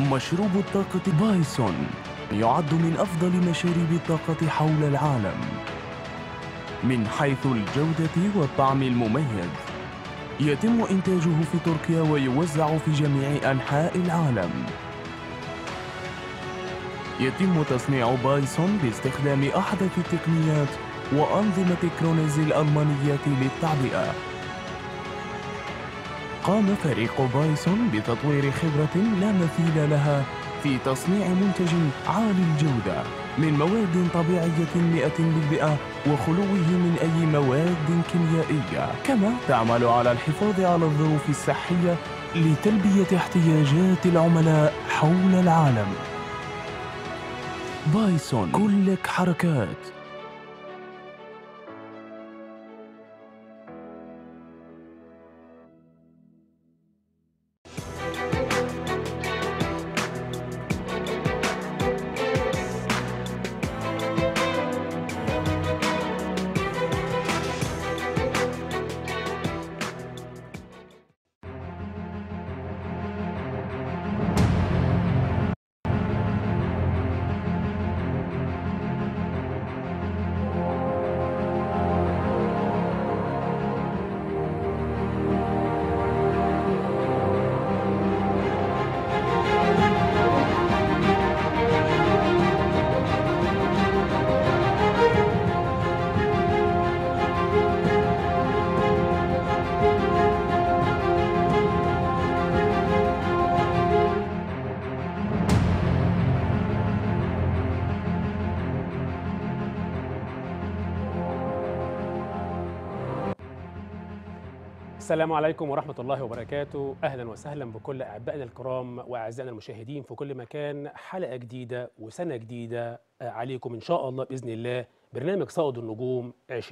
مشروب الطاقة بايسون يعد من أفضل مشاريب الطاقة حول العالم من حيث الجودة والطعم المميز يتم إنتاجه في تركيا ويوزع في جميع أنحاء العالم يتم تصنيع بايسون باستخدام أحدث التقنيات وأنظمة كرونيز الألمانية للتعبئة قام فريق بايسون بتطوير خبرة لا مثيل لها في تصنيع منتج عالي الجودة من مواد طبيعية مئة بالمئة وخلوه من أي مواد كيميائية كما تعمل على الحفاظ على الظروف الصحية لتلبية احتياجات العملاء حول العالم بايسون كلك حركات السلام عليكم ورحمة الله وبركاته أهلا وسهلا بكل أعبائنا الكرام وأعزائنا المشاهدين في كل مكان حلقة جديدة وسنة جديدة آه، عليكم إن شاء الله بإذن الله برنامج صائد النجوم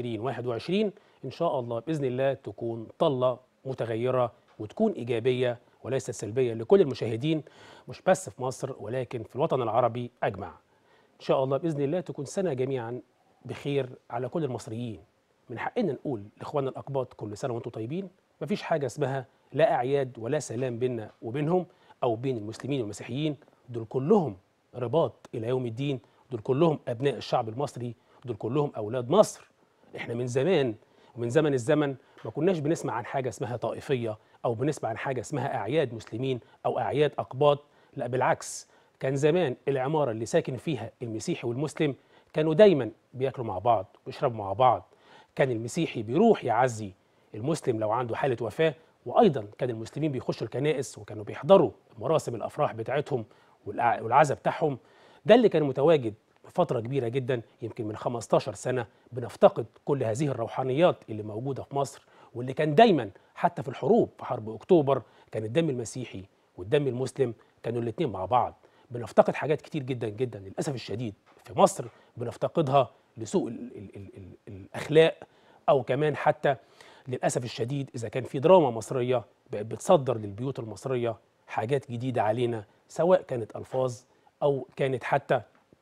2021 إن شاء الله بإذن الله تكون طلة متغيرة وتكون إيجابية وليست سلبية لكل المشاهدين مش بس في مصر ولكن في الوطن العربي أجمع إن شاء الله بإذن الله تكون سنة جميعا بخير على كل المصريين من حقنا نقول لاخواننا الاقباط كل سنه وانتم طيبين مفيش حاجه اسمها لا اعياد ولا سلام بيننا وبينهم او بين المسلمين والمسيحيين دول كلهم رباط الى يوم الدين دول كلهم ابناء الشعب المصري دول كلهم اولاد مصر احنا من زمان ومن زمن الزمن ما كناش بنسمع عن حاجه اسمها طائفيه او بنسمع عن حاجه اسمها اعياد مسلمين او اعياد اقباط لا بالعكس كان زمان العماره اللي ساكن فيها المسيحي والمسلم كانوا دايما بياكلوا مع بعض ويشربوا مع بعض كان المسيحي بيروح يعزي المسلم لو عنده حالة وفاة وأيضا كان المسلمين بيخشوا الكنائس وكانوا بيحضروا مراسم الأفراح بتاعتهم والع- والعزاء بتاعهم ده اللي كان متواجد بفترة كبيرة جدا يمكن من 15 سنة بنفتقد كل هذه الروحانيات اللي موجودة في مصر واللي كان دايما حتى في الحروب في حرب أكتوبر كان الدم المسيحي والدم المسلم كانوا الاتنين مع بعض بنفتقد حاجات كتير جدا جدا للأسف الشديد في مصر بنفتقدها لسوء ال ال ال ال الأخلاق أو كمان حتى للأسف الشديد إذا كان في دراما مصرية بقت بتصدر للبيوت المصرية حاجات جديدة علينا سواء كانت ألفاظ أو كانت حتى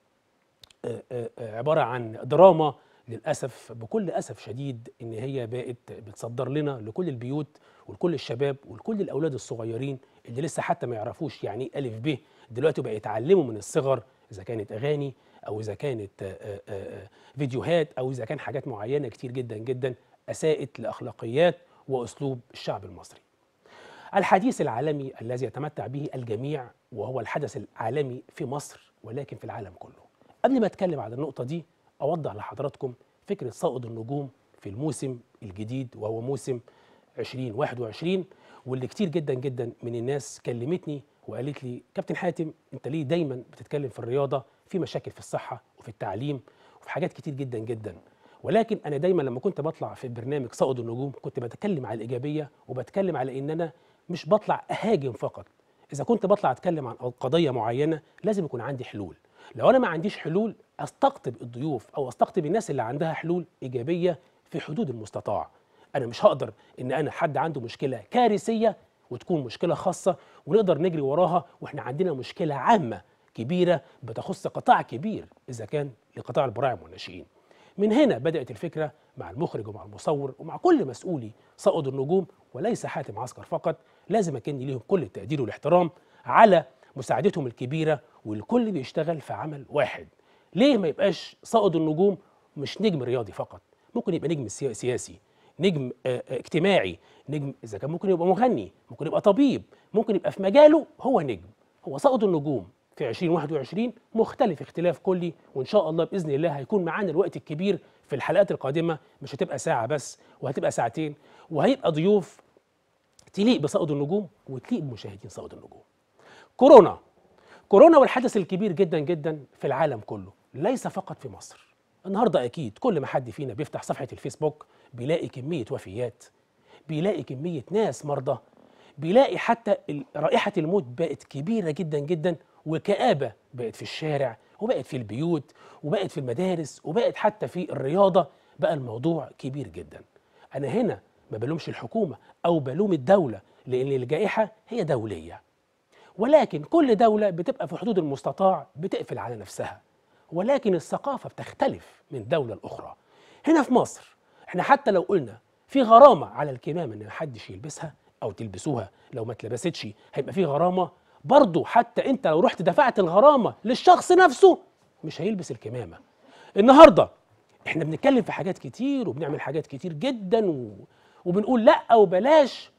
آه، آه، آه، عبارة عن دراما للأسف بكل أسف شديد إن هي بقت بتصدر لنا لكل البيوت ولكل الشباب ولكل الأولاد الصغيرين اللي لسه حتى ما يعرفوش يعني إيه ألف ب دلوقتي بقى يتعلموا من الصغر إذا كانت أغاني أو إذا كانت آه، آه، آه، فيديوهات أو إذا كان حاجات معينة كتير جدا جدا أساءت لأخلاقيات وأسلوب الشعب المصري الحديث العالمي الذي يتمتع به الجميع وهو الحدث العالمي في مصر ولكن في العالم كله قبل ما اتكلم عن النقطة دي أوضح لحضراتكم فكرة صائد النجوم في الموسم الجديد وهو موسم 2021 واللي كتير جدا جدا من الناس كلمتني وقالت لي كابتن حاتم انت ليه دايما بتتكلم في الرياضة في مشاكل في الصحة وفي التعليم وفي حاجات كتير جدا جدا ولكن انا دايما لما كنت بطلع في برنامج صائد النجوم كنت بتكلم على الايجابيه وبتكلم على ان انا مش بطلع اهاجم فقط اذا كنت بطلع اتكلم عن قضيه معينه لازم يكون عندي حلول لو انا ما عنديش حلول استقطب الضيوف او استقطب الناس اللي عندها حلول ايجابيه في حدود المستطاع انا مش هقدر ان انا حد عنده مشكله كارثيه وتكون مشكله خاصه ونقدر نجري وراها واحنا عندنا مشكله عامه كبيره بتخص قطاع كبير اذا كان لقطاع البراعم والناشئين من هنا بدأت الفكرة مع المخرج ومع المصور ومع كل مسؤولي صائد النجوم وليس حاتم عسكر فقط لازم أكن ليهم كل التقدير والاحترام على مساعدتهم الكبيره والكل بيشتغل في عمل واحد ليه ما يبقاش صائد النجوم مش نجم رياضي فقط ممكن يبقى نجم سيا- سياسي نجم آه، آه، اجتماعي نجم اذا كان ممكن يبقى مغني ممكن يبقى طبيب ممكن يبقى في مجاله هو نجم هو صائد النجوم في 2021 مختلف اختلاف كلي وان شاء الله باذن الله هيكون معانا الوقت الكبير في الحلقات القادمه مش هتبقى ساعه بس وهتبقى ساعتين وهيبقى ضيوف تليق بصائد النجوم وتليق بمشاهدين صائد النجوم كورونا كورونا والحدث الكبير جدا جدا في العالم كله ليس فقط في مصر النهارده اكيد كل ما حد فينا بيفتح صفحه الفيسبوك بيلاقي كميه وفيات بيلاقي كميه ناس مرضى بيلاقي حتى ال- رائحه الموت بقت كبيره جدا جدا وكآبه بقت في الشارع وبقت في البيوت وبقت في المدارس وبقت حتى في الرياضه بقى الموضوع كبير جدا انا هنا ما بلومش الحكومه او بلوم الدوله لان الجائحه هي دوليه ولكن كل دولة بتبقى في حدود المستطاع بتقفل على نفسها ولكن الثقافة بتختلف من دولة لأخرى هنا في مصر احنا حتى لو قلنا في غرامة على الكمامة ان محدش يلبسها او تلبسوها لو ما اتلبستش هيبقى في غرامة برضو حتى انت لو رحت دفعت الغرامة للشخص نفسه مش هيلبس الكمامة النهاردة احنا بنتكلم في حاجات كتير وبنعمل حاجات كتير جدا و... وبنقول لا وبلاش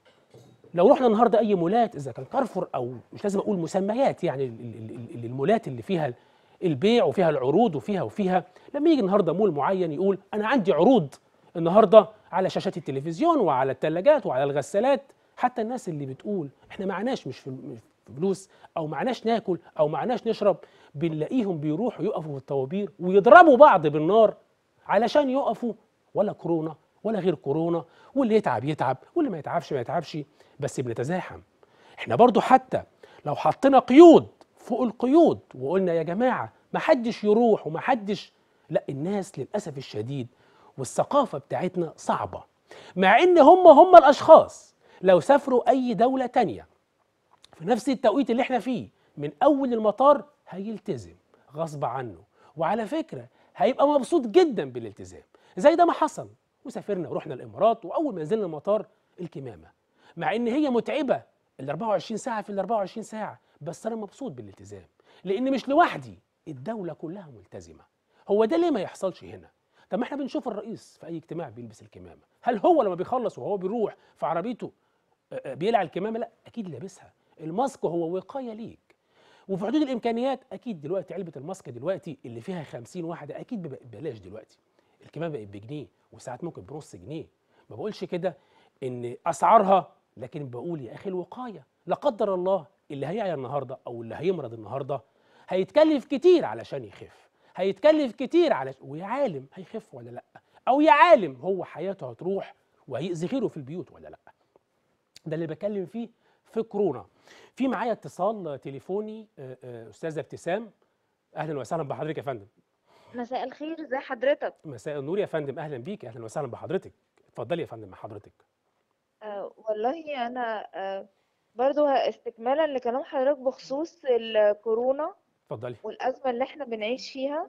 لو رحنا النهارده اي مولات اذا كان كارفور او مش لازم اقول مسميات يعني ال- ال- ال- المولات اللي فيها البيع وفيها العروض وفيها وفيها لما يجي النهارده مول معين يقول انا عندي عروض النهارده على شاشات التلفزيون وعلى الثلاجات وعلى الغسالات حتى الناس اللي بتقول احنا معناش مش في مش في فلوس او معناش ناكل او معناش نشرب بنلاقيهم بيروحوا يقفوا في الطوابير ويضربوا بعض بالنار علشان يقفوا ولا كورونا ولا غير كورونا واللي يتعب يتعب واللي ما يتعبش ما يتعبش بس بنتزاحم احنا برضو حتى لو حطينا قيود فوق القيود وقلنا يا جماعة ما حدش يروح وما حدش لا الناس للأسف الشديد والثقافة بتاعتنا صعبة مع ان هم هم الأشخاص لو سافروا أي دولة تانية في نفس التوقيت اللي احنا فيه من اول المطار هيلتزم غصب عنه وعلى فكره هيبقى مبسوط جدا بالالتزام زي ده ما حصل وسافرنا ورحنا الامارات واول ما نزلنا المطار الكمامه مع ان هي متعبه ال 24 ساعه في ال 24 ساعه بس انا مبسوط بالالتزام لان مش لوحدي الدوله كلها ملتزمه هو ده ليه ما يحصلش هنا طب ما احنا بنشوف الرئيس في اي اجتماع بيلبس الكمامه هل هو لما بيخلص وهو بيروح في عربيته آه، آه، بيقلع الكمامه لا اكيد لابسها الماسك هو وقايه ليك وفي حدود الامكانيات اكيد دلوقتي علبه الماسك دلوقتي اللي فيها 50 واحده اكيد ببقى ببلاش دلوقتي الكمامه بقت بجنيه وساعات ممكن بنص جنيه ما بقولش كده ان اسعارها لكن بقول يا اخي الوقايه لا قدر الله اللي هيعيا النهارده او اللي هيمرض النهارده هيتكلف كتير علشان يخف هيتكلف كتير على ويا عالم هيخف ولا لا او يا عالم هو حياته هتروح وهيأذي غيره في البيوت ولا لا ده اللي بكلم فيه في كورونا في معايا اتصال تليفوني آه، آه، استاذه ابتسام اهلا وسهلا بحضرتك يا فندم مساء الخير ازي حضرتك مساء النور يا فندم اهلا بيك اهلا وسهلا بحضرتك اتفضلي يا فندم مع حضرتك آه والله انا آه برضو استكمالا لكلام حضرتك بخصوص الكورونا اتفضلي والأزمة اللي احنا بنعيش فيها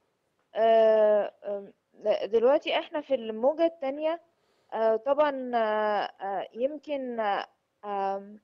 آه آه لا، دلوقتي احنا في الموجة التانية آه طبعا آه آه يمكن آه آم،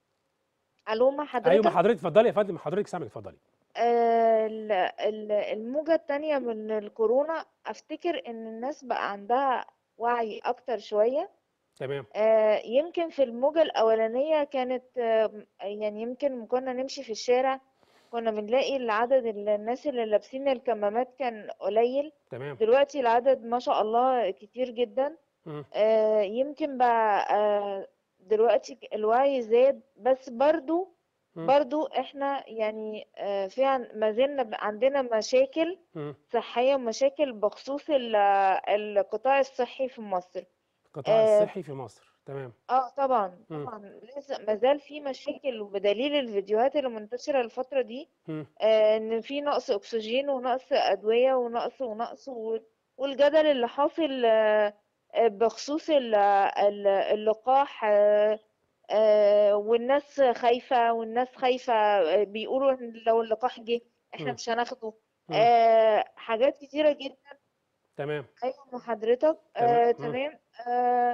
ألو مع ايوه مع حضرتك حضرتك اتفضلي يا فندم حضرتك سامعك اتفضلي آه، ال- ال- الموجة التانية من الكورونا أفتكر إن الناس بقى عندها وعي أكتر شوية تمام آه، يمكن في الموجة الأولانية كانت آه، يعني يمكن كنا نمشي في الشارع كنا بنلاقي العدد ال- الناس اللي لابسين الكمامات كان قليل تمام دلوقتي العدد ما شاء الله كتير جدا مم. آه، يمكن بقى آه، دلوقتي الوعي زاد بس برضو مم. برضو احنا يعني آه، في عن- ما زلنا ب- عندنا مشاكل مم. صحية ومشاكل بخصوص ال- القطاع الصحي في مصر القطاع آه، الصحي في مصر تمام اه طبعا مم. طبعا لسه ما زال في مشاكل وبدليل الفيديوهات اللي منتشرة الفترة دي مم. آه، ان في نقص اكسجين ونقص ادوية ونقص ونقص و- والجدل اللي حاصل آه، آه، بخصوص ال- ال- اللقاح آه، آه، والناس خايفة والناس خايفة آه، بيقولوا إن لو اللقاح جه احنا مم. مش هناخده مم. آه، حاجات كتيرة جدا تمام ايوه مع حضرتك تمام آه، مم. تمام آه،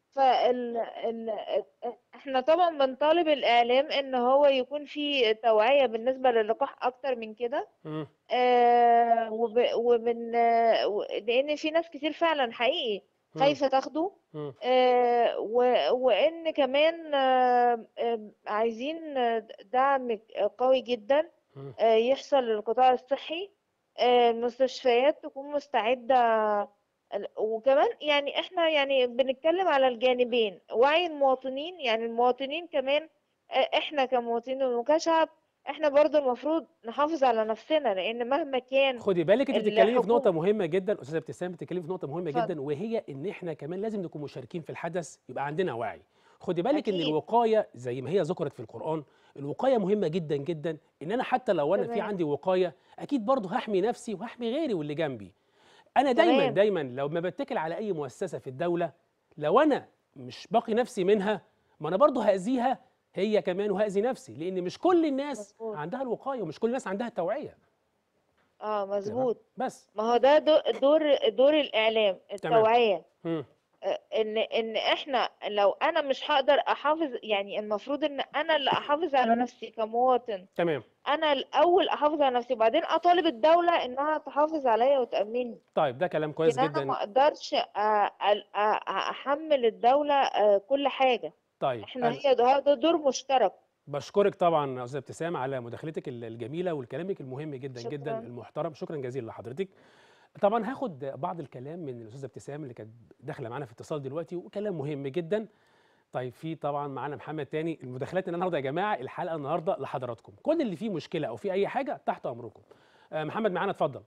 فال ال... احنا طبعا بنطالب الاعلام ان هو يكون في توعية بالنسبة للقاح اكتر من كده مم. آه وب... ومن آه و- لان في ناس كتير فعلا حقيقي مم. خايفة تاخده مم. آه و... وان كمان آه آه عايزين دعم قوي جدا مم. آه يحصل للقطاع الصحي آه المستشفيات تكون مستعدة ال- وكمان يعني احنا يعني بنتكلم على الجانبين وعي المواطنين يعني المواطنين كمان آه، احنا كمواطنين وكشعب احنا برضو المفروض نحافظ على نفسنا لان مهما كان خدي بالك انت بتتكلمي في نقطة الحكومة- مهمة جدا استاذة ابتسام بتتكلمي في نقطة مهمة اتفضل. جدا وهي ان احنا كمان لازم نكون مشاركين في الحدث يبقى عندنا وعي خدي بالك ان أكيد. الوقاية زي ما هي ذكرت في القرآن الوقاية مهمة جدا جدا ان انا حتى لو انا في تمام. عندي وقاية اكيد برضه هحمي نفسي وهحمي غيري واللي جنبي انا دايما تمام. دايما لو ما بتكل على اي مؤسسة في الدولة لو انا مش باقي نفسي منها ما انا برضه هأذيها هي كمان وهأذي نفسي لان مش كل الناس مظبوط. عندها الوقاية ومش كل الناس عندها التوعية اه تمام؟ مظبوط بس ما هو ده دو- دور دور الاعلام التوعية مم. آه، ان ان احنا لو انا مش هقدر احافظ يعني المفروض ان انا اللي احافظ على نفسي كمواطن تمام انا الاول احافظ على نفسي وبعدين اطالب الدولة انها تحافظ عليا وتأمني طيب ده كلام كويس لكن انا جدا ما اقدرش أ- أ- أ- احمل الدولة آه، كل حاجة طيب احنا أنا هي ده ده دور مشترك بشكرك طبعا يا استاذه ابتسام على مداخلتك ال- الجميله والكلامك المهم جدا جدا شكراً. المحترم شكرا جزيلا لحضرتك طبعا هاخد بعض الكلام من الاستاذه ابتسام اللي كانت داخله معانا في اتصال دلوقتي وكلام مهم جدا طيب في طبعا معانا محمد تاني المداخلات النهارده يا جماعه الحلقه النهارده لحضراتكم كل اللي فيه مشكله او فيه اي حاجه تحت امركم آه، محمد معانا اتفضل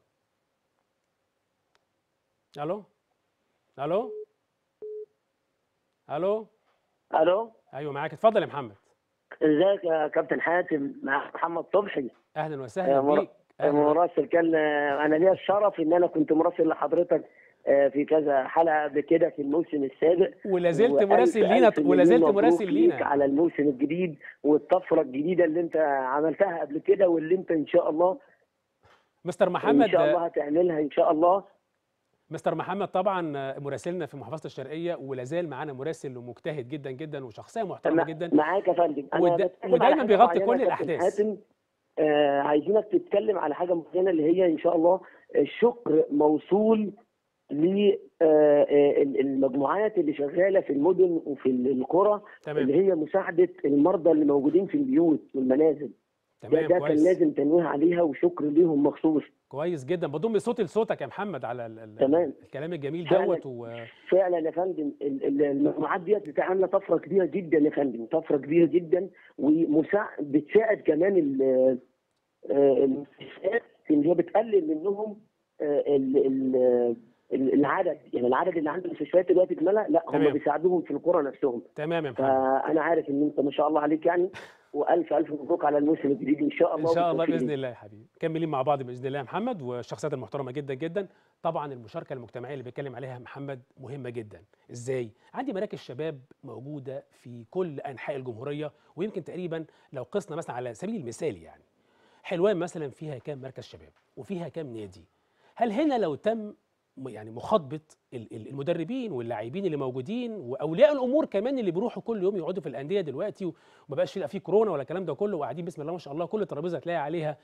الو الو الو الو ايوه معاك اتفضل يا محمد ازيك يا كابتن حاتم مع محمد صبحي اهلا وسهلا آه، مر- بيك أهلاً. مراسل كان انا ليا الشرف ان انا كنت مراسل لحضرتك آه، في كذا حلقه قبل كده في الموسم السابق ولا زلت وألف مراسل لينا ألف ولا زلت مليون مراسل مبروك ليك لينا على الموسم الجديد والطفره الجديده اللي انت عملتها قبل كده واللي انت ان شاء الله مستر ان محمد شاء الله هتعملها ان شاء الله مستر محمد طبعا مراسلنا في محافظه الشرقيه ولا زال معانا مراسل ومجتهد جدا جدا وشخصيه محترمه أنا جدا معاك يا فندم انا ود- بتكلم على ودايما حاجة بيغطي معينة كل يا كابتن الأحداث. حاتم آه عايزينك تتكلم على حاجه معينه اللي هي ان شاء الله الشكر موصول للمجموعات اللي شغاله في المدن وفي القرى تمام اللي هي مساعده المرضى اللي موجودين في البيوت والمنازل ده, تمام ده كان كويس لازم تنويه عليها وشكر ليهم مخصوص كويس جدا بضم صوتي لصوتك يا محمد على ال- ال- تمام. الكلام الجميل فعلا. دوت و... فعلا يا فندم ال- ال- المجموعات ديت بتعمل طفره كبيره جدا يا فندم طفره كبيره جدا ومساعد بتساعد كمان ال- آه، المستشفيات في ان هي بتقلل منهم آه، ال- ال- ال- العدد يعني العدد اللي عند المستشفيات دلوقتي اتملى لا هم تمام. بيساعدوهم في القرى نفسهم تمام يا محمد فانا عارف ان انت ما شاء الله عليك يعني والف الف مبروك على الموسم الجديد ان شاء الله ان شاء الله وبالتوفيق باذن ليك. الله يا حبيبي مكملين مع بعض باذن الله يا محمد والشخصيات المحترمه جدا جدا طبعا المشاركه المجتمعيه اللي بيتكلم عليها محمد مهمه جدا ازاي عندي مراكز شباب موجوده في كل انحاء الجمهوريه ويمكن تقريبا لو قسنا مثلا على سبيل المثال يعني حلوان مثلا فيها كام مركز شباب وفيها كام نادي هل هنا لو تم م- يعني مخاطبه ال- ال- المدربين واللاعبين اللي موجودين واولياء الامور كمان اللي بيروحوا كل يوم يقعدوا في الانديه دلوقتي وما بقاش يبقى فيه كورونا ولا الكلام ده كله وقاعدين بسم الله ما شاء الله كل ترابيزه تلاقي عليها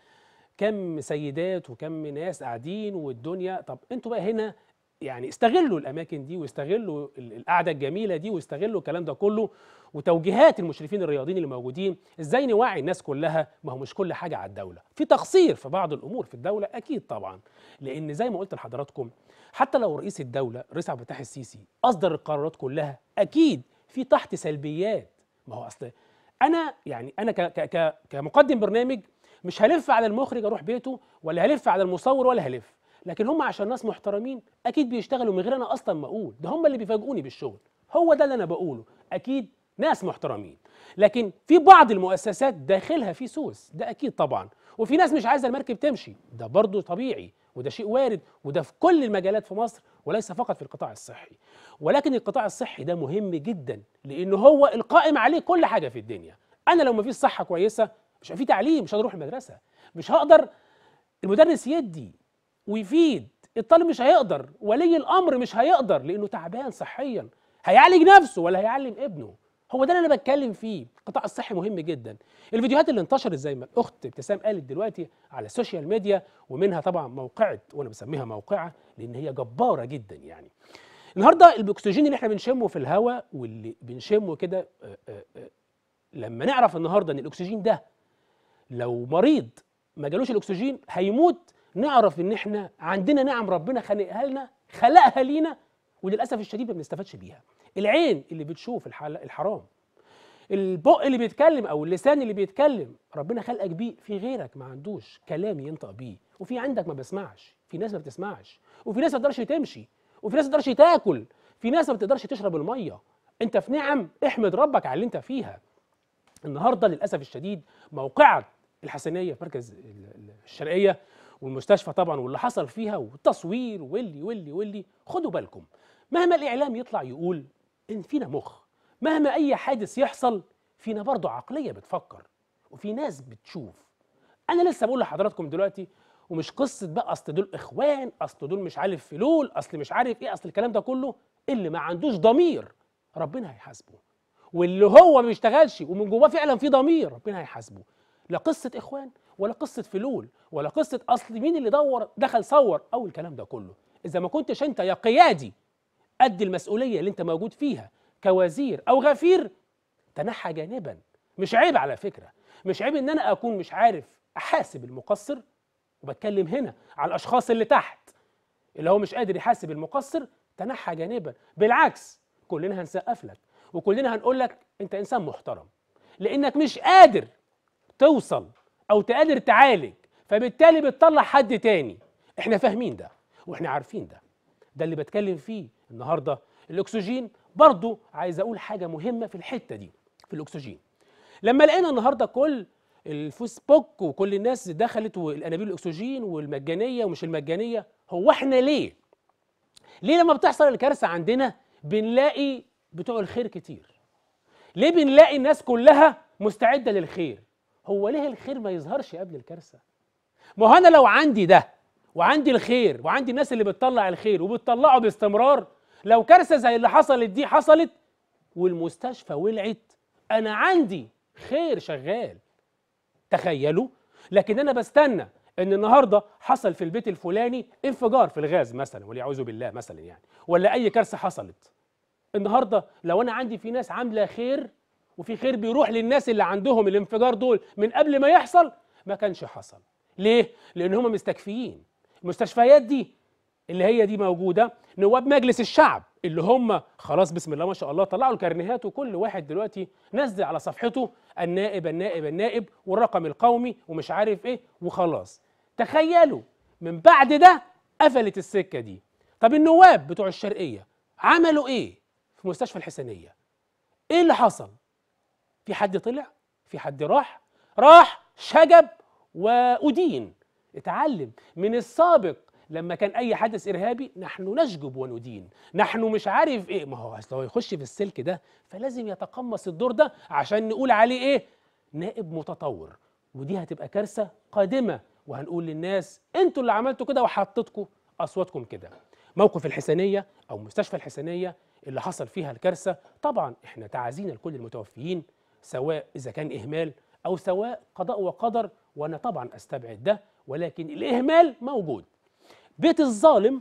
كم سيدات وكم ناس قاعدين والدنيا طب انتوا بقى هنا يعني استغلوا الاماكن دي واستغلوا ال- القعده الجميله دي واستغلوا الكلام ده كله وتوجيهات المشرفين الرياضيين اللي موجودين ازاي نوعي الناس كلها ما هو مش كل حاجه على الدوله في تقصير في بعض الامور في الدوله اكيد طبعا لان زي ما قلت لحضراتكم حتى لو رئيس الدوله الرئيس عبد الفتاح السيسي اصدر القرارات كلها اكيد في تحت سلبيات ما هو اصل انا يعني انا ك ك ك كمقدم برنامج مش هلف على المخرج اروح بيته ولا هلف على المصور ولا هلف لكن هم عشان ناس محترمين اكيد بيشتغلوا من غير انا اصلا ما اقول ده هم اللي بيفاجئوني بالشغل هو ده اللي انا بقوله اكيد ناس محترمين لكن في بعض المؤسسات داخلها في سوس ده اكيد طبعا وفي ناس مش عايزه المركب تمشي ده برضه طبيعي وده شيء وارد وده في كل المجالات في مصر وليس فقط في القطاع الصحي ولكن القطاع الصحي ده مهم جدا لان هو القائم عليه كل حاجه في الدنيا انا لو ما فيش صحه كويسه مش هيبقى في تعليم مش هنروح المدرسه مش هقدر المدرس يدي ويفيد الطالب مش هيقدر ولي الامر مش هيقدر لانه تعبان صحيا هيعالج نفسه ولا هيعلم ابنه هو ده اللي انا بتكلم فيه القطاع الصحي مهم جدا الفيديوهات اللي انتشرت زي ما الاخت ابتسام قالت دلوقتي على السوشيال ميديا ومنها طبعا موقعه وانا بسميها موقعه لان هي جباره جدا يعني النهارده الاكسجين اللي احنا بنشمه في الهواء واللي بنشمه كده آه، آه، آه، لما نعرف النهارده ان الاكسجين ده لو مريض ما جالوش الاكسجين هيموت نعرف ان احنا عندنا نعم ربنا خلقها لنا خلقها لينا وللاسف الشديد ما بنستفادش بيها العين اللي بتشوف الحل- الحرام البق اللي بيتكلم او اللسان اللي بيتكلم ربنا خلقك بيه في غيرك ما عندوش كلام ينطق بيه وفي عندك ما بسمعش في ناس ما بتسمعش وفي ناس ما تقدرش تمشي وفي ناس ما تقدرش تاكل في ناس ما بتقدرش تشرب الميه انت في نعم احمد ربك على اللي انت فيها النهارده للاسف الشديد موقعة الحسنيه في مركز ال- ال- الشرقيه والمستشفى طبعا واللي حصل فيها والتصوير واللي واللي واللي خدوا بالكم مهما الاعلام يطلع يقول ان فينا مخ مهما اي حادث يحصل فينا برضه عقليه بتفكر وفي ناس بتشوف انا لسه بقول لحضراتكم دلوقتي ومش قصه بقى اصل دول اخوان اصل دول مش عارف فلول اصل مش عارف ايه اصل الكلام ده كله اللي ما عندوش ضمير ربنا هيحاسبه واللي هو ما بيشتغلش ومن جواه فعلا في ضمير ربنا هيحاسبه لا قصه اخوان ولا قصه فلول ولا قصه اصل مين اللي دور دخل صور او الكلام ده كله اذا ما كنتش انت يا قيادي قد المسؤوليه اللي انت موجود فيها كوزير او غفير تنحى جانبا مش عيب على فكره مش عيب ان انا اكون مش عارف احاسب المقصر وبتكلم هنا على الاشخاص اللي تحت اللي هو مش قادر يحاسب المقصر تنحى جانبا بالعكس كلنا هنسقف لك وكلنا هنقول لك انت انسان محترم لانك مش قادر توصل او تقدر تعالج فبالتالي بتطلع حد تاني احنا فاهمين ده واحنا عارفين ده ده اللي بتكلم فيه النهارده الاكسجين برضو عايز اقول حاجه مهمه في الحته دي في الاكسجين لما لقينا النهارده كل الفيسبوك وكل الناس دخلت والانابيب الاكسجين والمجانيه ومش المجانيه هو احنا ليه ليه لما بتحصل الكارثه عندنا بنلاقي بتوع الخير كتير ليه بنلاقي الناس كلها مستعده للخير هو ليه الخير ما يظهرش قبل الكارثه ما هو انا لو عندي ده وعندي الخير وعندي الناس اللي بتطلع الخير وبتطلعه باستمرار لو كارثه زي اللي حصلت دي حصلت والمستشفى ولعت انا عندي خير شغال تخيلوا لكن انا بستنى ان النهارده حصل في البيت الفلاني انفجار في الغاز مثلا والعياذ بالله مثلا يعني ولا اي كارثه حصلت النهارده لو انا عندي في ناس عامله خير وفي خير بيروح للناس اللي عندهم الانفجار دول من قبل ما يحصل ما كانش حصل ليه لان هم مستكفيين المستشفيات دي اللي هي دي موجوده نواب مجلس الشعب اللي هم خلاص بسم الله ما شاء الله طلعوا الكارنيهات وكل واحد دلوقتي نزل على صفحته النائب النائب النائب والرقم القومي ومش عارف ايه وخلاص تخيلوا من بعد ده قفلت السكه دي طب النواب بتوع الشرقيه عملوا ايه في مستشفى الحسينيه ايه اللي حصل في حد طلع في حد راح راح شجب وأدين اتعلم من السابق لما كان اي حدث ارهابي نحن نشجب وندين نحن مش عارف ايه ما هو اصل هو يخش في السلك ده فلازم يتقمص الدور ده عشان نقول عليه ايه نائب متطور ودي هتبقى كارثه قادمه وهنقول للناس انتوا اللي عملتوا كده وحطيتكم اصواتكم كده موقف الحسينيه او مستشفى الحسينيه اللي حصل فيها الكارثه طبعا احنا تعازينا لكل المتوفيين سواء اذا كان اهمال او سواء قضاء وقدر وانا طبعا استبعد ده ولكن الاهمال موجود بيت الظالم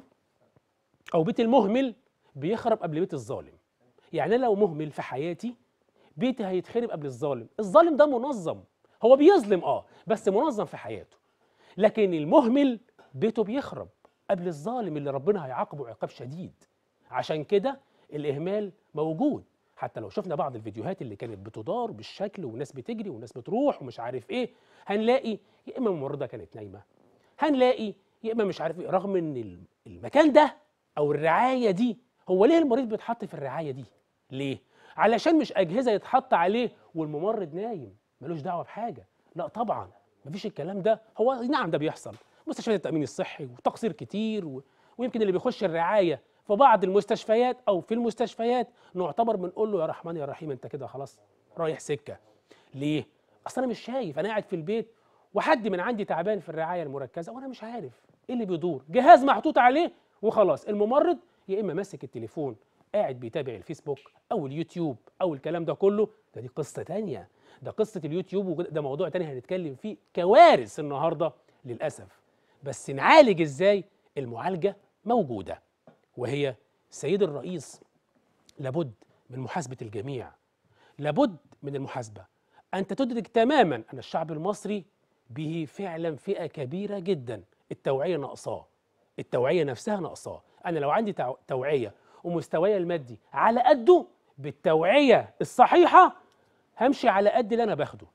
او بيت المهمل بيخرب قبل بيت الظالم يعني أنا لو مهمل في حياتي بيتي هيتخرب قبل الظالم الظالم ده منظم هو بيظلم اه بس منظم في حياته لكن المهمل بيته بيخرب قبل الظالم اللي ربنا هيعاقبه عقاب شديد عشان كده الاهمال موجود حتى لو شفنا بعض الفيديوهات اللي كانت بتدار بالشكل وناس بتجري وناس بتروح ومش عارف ايه هنلاقي يا اما الممرضه كانت نايمه هنلاقي يا اما مش عارف ايه رغم ان ال- المكان ده او الرعايه دي هو ليه المريض بيتحط في الرعايه دي ليه علشان مش اجهزه يتحط عليه والممرض نايم ملوش دعوه بحاجه لا طبعا مفيش الكلام ده هو نعم ده بيحصل مستشفيات التامين الصحي وتقصير كتير و... ويمكن اللي بيخش الرعايه في بعض المستشفيات او في المستشفيات نعتبر بنقول له يا رحمن يا رحيم انت كده خلاص رايح سكه ليه اصل انا مش شايف انا قاعد في البيت وحد من عندي تعبان في الرعايه المركزه وانا مش عارف ايه اللي بيدور جهاز محطوط عليه وخلاص الممرض يا اما ماسك التليفون قاعد بيتابع الفيسبوك او اليوتيوب او الكلام ده كله ده دي قصه تانية ده قصه اليوتيوب وده ده موضوع تاني هنتكلم فيه كوارث النهارده للاسف بس نعالج ازاي المعالجه موجوده وهي سيد الرئيس لابد من محاسبه الجميع لابد من المحاسبه انت تدرك تماما ان الشعب المصري به فعلا فئه كبيره جدا التوعيه ناقصاه التوعيه نفسها ناقصاه انا لو عندي توع- توعيه ومستواي المادي على قده بالتوعيه الصحيحه همشي على قد اللي انا باخده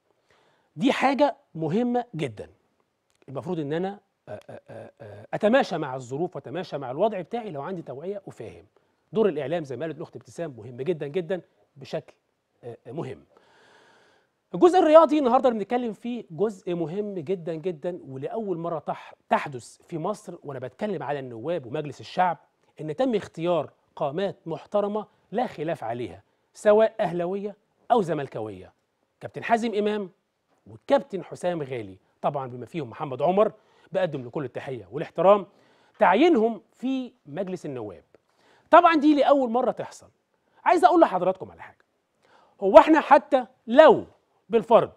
دي حاجه مهمه جدا المفروض ان انا أ- أ- أ- أ- اتماشى مع الظروف واتماشى مع الوضع بتاعي لو عندي توعيه وفاهم دور الاعلام زي ما قالت الاخت ابتسام مهم جدا جدا بشكل آه، آه، مهم الجزء الرياضي النهارده بنتكلم فيه جزء مهم جدا جدا ولاول مره تح تحدث في مصر وانا بتكلم على النواب ومجلس الشعب ان تم اختيار قامات محترمه لا خلاف عليها سواء اهلاويه او زملكاويه كابتن حازم امام والكابتن حسام غالي طبعا بما فيهم محمد عمر بقدم لكل التحيه والاحترام تعيينهم في مجلس النواب طبعا دي لاول مره تحصل عايز اقول لحضراتكم على حاجه هو احنا حتى لو بالفرض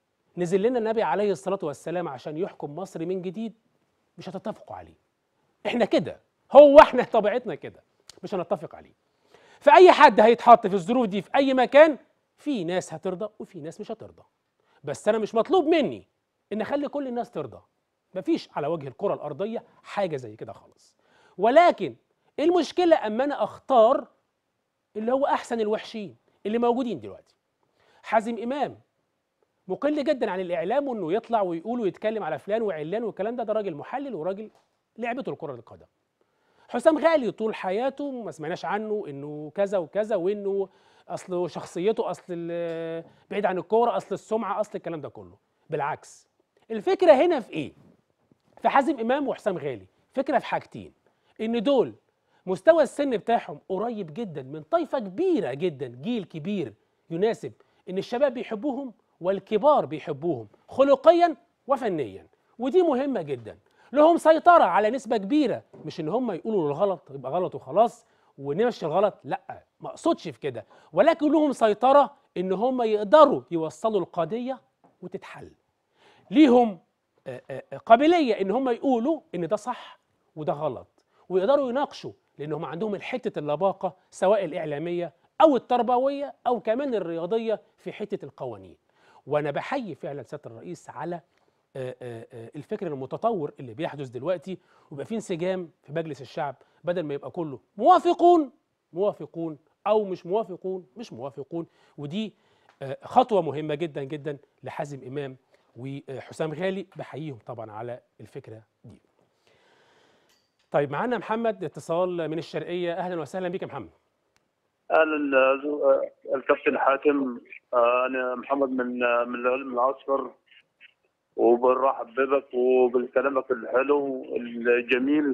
نزل لنا النبي عليه الصلاه والسلام عشان يحكم مصر من جديد مش هتتفقوا عليه احنا كده هو احنا طبيعتنا كده مش هنتفق عليه فاي حد هيتحط في الظروف دي في اي مكان في ناس هترضى وفي ناس مش هترضى بس انا مش مطلوب مني ان اخلي كل الناس ترضى مفيش على وجه الكره الارضيه حاجه زي كده خالص ولكن المشكله اما انا اختار اللي هو احسن الوحشين اللي موجودين دلوقتي حازم امام مقل جدا عن الاعلام وانه يطلع ويقول ويتكلم على فلان وعلان والكلام ده ده راجل محلل وراجل لعبته الكره القدم حسام غالي طول حياته ما سمعناش عنه انه كذا وكذا وانه اصل شخصيته اصل ال- بعيد عن الكوره اصل السمعه اصل الكلام ده كله بالعكس الفكره هنا في ايه في حازم امام وحسام غالي فكره في حاجتين ان دول مستوى السن بتاعهم قريب جدا من طائفه كبيره جدا جيل كبير يناسب ان الشباب بيحبوهم والكبار بيحبوهم خلقيا وفنيا ودي مهمه جدا لهم سيطره على نسبه كبيره مش ان هم يقولوا الغلط يبقى غلط وخلاص ونمشي الغلط لا ما اقصدش في كده ولكن لهم سيطره ان هم يقدروا يوصلوا القضيه وتتحل ليهم آه، آه، قابليه ان هم يقولوا ان ده صح وده غلط ويقدروا يناقشوا لانهم عندهم الحته اللباقه سواء الاعلاميه او التربويه او كمان الرياضيه في حته القوانين وانا بحيي فعلا سياده الرئيس على آه، آه، آه، الفكر المتطور اللي بيحدث دلوقتي ويبقى في انسجام في مجلس الشعب بدل ما يبقى كله موافقون موافقون او مش موافقون مش موافقون ودي آه، خطوه مهمه جدا جدا لحازم امام وحسام غالي بحييهم طبعا على الفكره دي. طيب معانا محمد اتصال من الشرقيه اهلا وسهلا بك يا محمد. اهلا زو- الكابتن حاتم آه، انا محمد من من العلم العسكر وبنرحب بك وبكلامك الحلو الجميل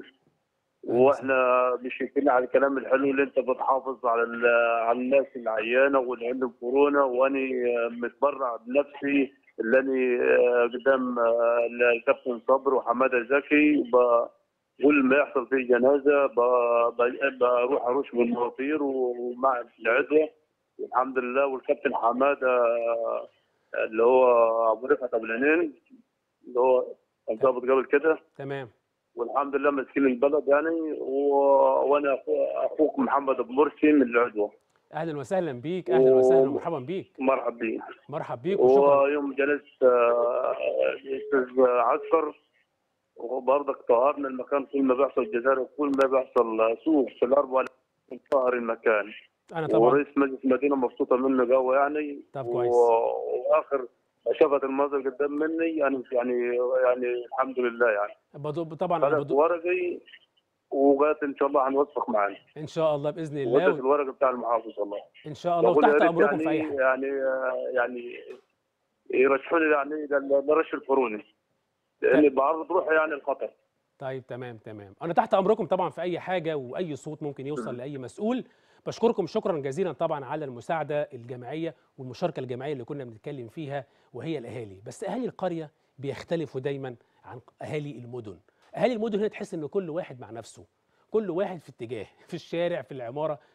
واحنا مشيتين على الكلام الحلو اللي انت بتحافظ على ال- على الناس العيانه واللي عندهم كورونا وانا متبرع بنفسي اللي انا آه، قدام آه، الكابتن صبر وحماده زكي ب- كل ما يحصل في جنازه ب- ب- بروح ارش بالمواتير ومع العدوى والحمد لله والكابتن حماده آه، اللي هو ابو رفعت ابو العنين اللي هو كان ضابط قبل كده تمام والحمد لله ماسكين البلد يعني و... وانا أخو- اخوك محمد ابو مرسي من العدوى اهلا وسهلا بيك اهلا وسهلا ومرحبا بيك مرحب بيه مرحب بيك وشكرا ويوم جلست آه، الاستاذ عسكر وبرضك طهرنا المكان كل ما بيحصل جزائر وكل ما بيحصل سوق في الاربعه طهر المكان انا طبعا ورئيس مجلس المدينه مبسوطه منه قوي يعني طب كويس. و- واخر ما شافت المنظر قدام مني يعني يعني يعني الحمد لله يعني بدو طبعا أنا خدت بدو ورقي وقالت ان شاء الله هنوثق معانا ان شاء الله باذن الله ودت و- الورق بتاع المحافظ والله ان شاء الله بقول يا وتحت ريت امركم في اي يعني حاجه يعني يعني يرشحوني يعني لل- لرش الفروني لاني بعرض روحي يعني الخطر طيب تمام تمام انا تحت امركم طبعا في اي حاجه واي صوت ممكن يوصل لاي مسؤول بشكركم شكرا جزيلا طبعا على المساعده الجماعيه والمشاركه الجماعيه اللي كنا بنتكلم فيها وهي الاهالي بس اهالي القريه بيختلفوا دايما عن اهالي المدن اهالي المدن هنا تحس ان كل واحد مع نفسه كل واحد في اتجاه في الشارع في العماره